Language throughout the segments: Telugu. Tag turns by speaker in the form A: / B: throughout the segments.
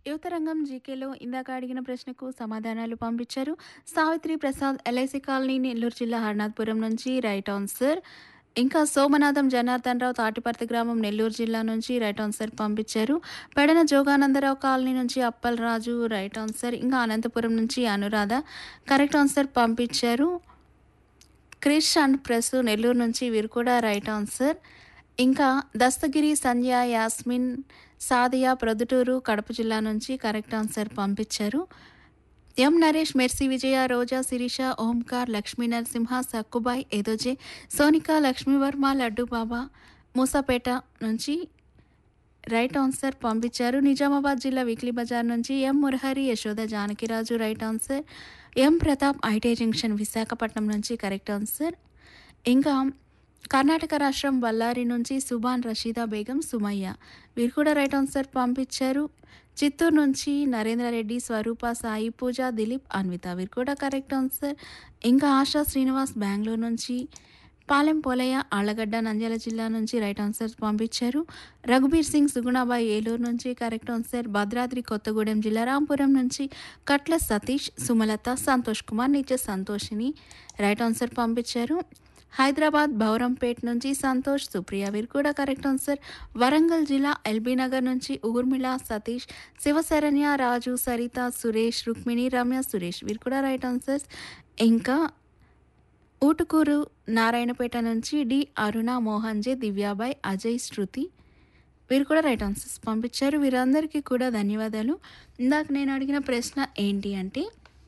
A: యువతరంగం జీకేలో ఇందాక అడిగిన ప్రశ్నకు సమాధానాలు పంపించారు సావిత్రి ప్రసాద్ ఎల్ఐసి కాలనీ నెల్లూరు జిల్లా హర్నాథ్పురం నుంచి రైట్ ఆన్సర్ ఇంకా సోమనాథం జనార్దన్ రావు తాటిపర్తి గ్రామం నెల్లూరు జిల్లా నుంచి రైట్ ఆన్సర్ పంపించారు పెడన జోగానందరావు కాలనీ నుంచి అప్పల్ రాజు రైట్ ఆన్సర్ ఇంకా అనంతపురం నుంచి అనురాధ కరెక్ట్ ఆన్సర్ పంపించారు క్రిష్ అండ్ ప్రెస్ నెల్లూరు నుంచి వీరు కూడా రైట్ ఆన్సర్ ఇంకా దస్తగిరి సంధ్య యాస్మిన్ సాదియా ప్రొద్దుటూరు కడప జిల్లా నుంచి కరెక్ట్ ఆన్సర్ పంపించారు ఎం నరేష్ మెర్సీ విజయ రోజా శిరీష ఓంకార్ లక్ష్మీ నరసింహ సక్కుబాయ్ ఏదోజే సోనిక లక్ష్మీవర్మ లడ్డు బాబా మూసాపేట నుంచి రైట్ ఆన్సర్ పంపించారు నిజామాబాద్ జిల్లా వీక్లీ బజార్ నుంచి M Murahari Yashoda Janakiraju right answer M Pratap IT junction Visakhapatnam నుంచి కరెక్ట్ ఆన్సర్ ఇంకా కర్ణాటక రాష్ట్రం బళ్ళారి నుంచి సుబాన్ రషీదా బేగం సుమయ్య వీరు కూడా రైట్ ఆన్సర్ పంపించారు చిత్తూరు నుంచి నరేంద్ర రెడ్డి స్వరూప సాయి పూజ దిలీప్ అన్విత వీరు కూడా కరెక్ట్ ఆన్సర్ ఇంకా ఆశా శ్రీనివాస్ బెంగళూరు నుంచి పాలెం పోలయ్య ఆళ్లగడ్డ నంద్యాల జిల్లా నుంచి రైట్ ఆన్సర్ పంపించారు రఘుబీర్ సింగ్ సుగుణాబాయ్ ఏలూరు నుంచి కరెక్ట్ ఆన్సర్ భద్రాద్రి కొత్తగూడెం జిల్లా రాంపురం నుంచి కట్ల సతీష్ సుమలత సంతోష్ కుమార్ నిత్య సంతోషిని రైట్ ఆన్సర్ పంపించారు హైదరాబాద్ బౌరంపేట్ నుంచి సంతోష్ సుప్రియ వీరు కూడా కరెక్ట్ ఆన్సర్ వరంగల్ జిల్లా ఎల్బీ నగర్ నుంచి ఊర్మిళ సతీష్ శివశరణ్య రాజు సరిత సురేష్ రుక్మిణి రమ్య సురేష్ వీరు కూడా రైట్ ఆన్సర్స్ ఇంకా ఊటుకూరు నారాయణపేట నుంచి డి అరుణ మోహన్ జే దివ్యాబాయ్ అజయ్ శృతి వీరు కూడా రైట్ ఆన్సర్స్ పంపించారు వీరందరికీ కూడా ధన్యవాదాలు ఇందాక నేను అడిగిన ప్రశ్న ఏంటి అంటే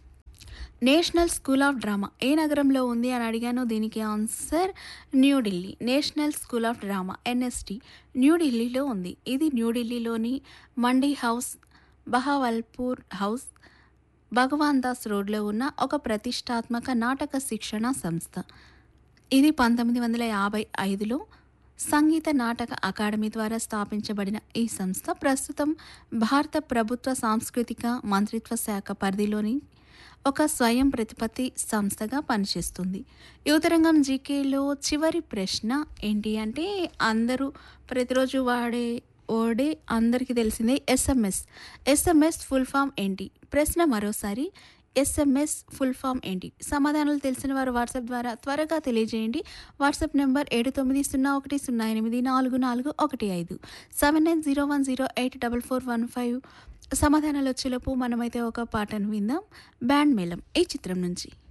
A: నేషనల్ స్కూల్ ఆఫ్ డ్రామా ఏ నగరంలో ఉంది అని అడిగాను దీనికి answer New Delhi national school of drama NSD న్యూఢిల్లీలో ఉంది ఇది న్యూఢిల్లీలోని మండీ హౌస్ బహావల్పూర్ హౌస్ భగవాన్ దాస్ రోడ్లో ఉన్న ఒక ప్రతిష్టాత్మక నాటక శిక్షణ సంస్థ ఇది పంతొమ్మిది వందల యాభై ఐదులో సంగీత నాటక అకాడమీ ద్వారా స్థాపించబడిన ఈ సంస్థ ప్రస్తుతం భారత ప్రభుత్వ సాంస్కృతిక మంత్రిత్వ శాఖ పరిధిలోని ఒక స్వయం ప్రతిపత్తి సంస్థగా పనిచేస్తుంది యువతరంగం జీకేలో చివరి ప్రశ్న ఏంటి అంటే అందరూ ప్రతిరోజు వాడే ఓడే అందరికీ తెలిసిందే ఎస్ఎంఎస్ ఎస్ఎంఎస్ ఫుల్ ఫామ్ ఏంటి ప్రశ్న మరోసారి ఎస్ఎంఎస్ ఫుల్ ఫామ్ ఏంటి సమాధానాలు తెలిసిన వారు వాట్సాప్ ద్వారా త్వరగా తెలియజేయండి వాట్సాప్ నెంబర్ ఏడు తొమ్మిది సున్నా ఒకటి సున్నా ఎనిమిది నాలుగు నాలుగు ఒకటి ఐదు seven nine zero one zero eight double four one five సమాధానాలు వచ్చేలోపు మనమైతే ఒక పాటను విందాం బ్యాండ్ మేళం ఈ చిత్రం నుంచి